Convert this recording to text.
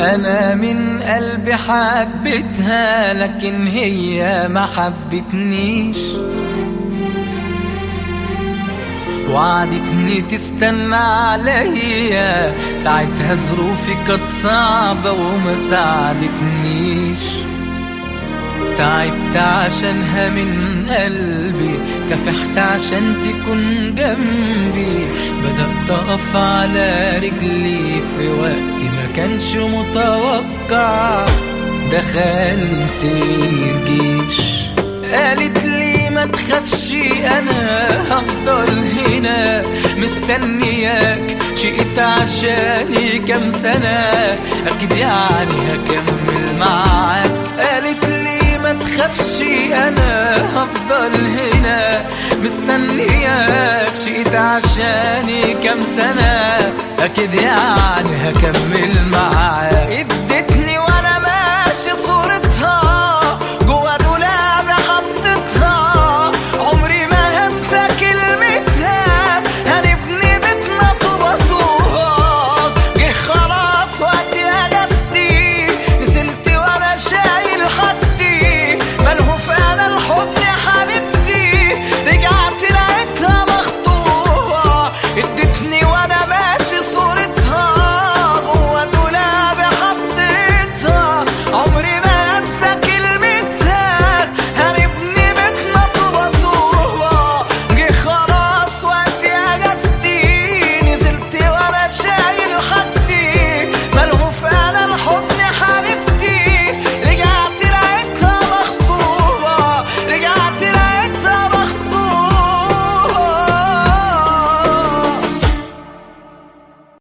انا من قلبي حبيتها لكن هي ما حبتنيش وعدتني تستنى عليا ساعتها ظروفي كانت صعبة وما ساعدتنيش تعبت عشانها من قلبي كافحت عشان تكون جنبي بدأت أقف على رجلي في وقت ما كانش متوقع دخلت الجيش قالت لي ما تخافش انا هفضل هنا مستنياك شقيت عشاني كام سنة اكيد يعني هكمل معاك قالت لي ما تخافش انا هفضل هنا مستنياك شقيت عشاني كام سنة اكيد يعني هكمل معاك ادتني وانا ماشي صورتها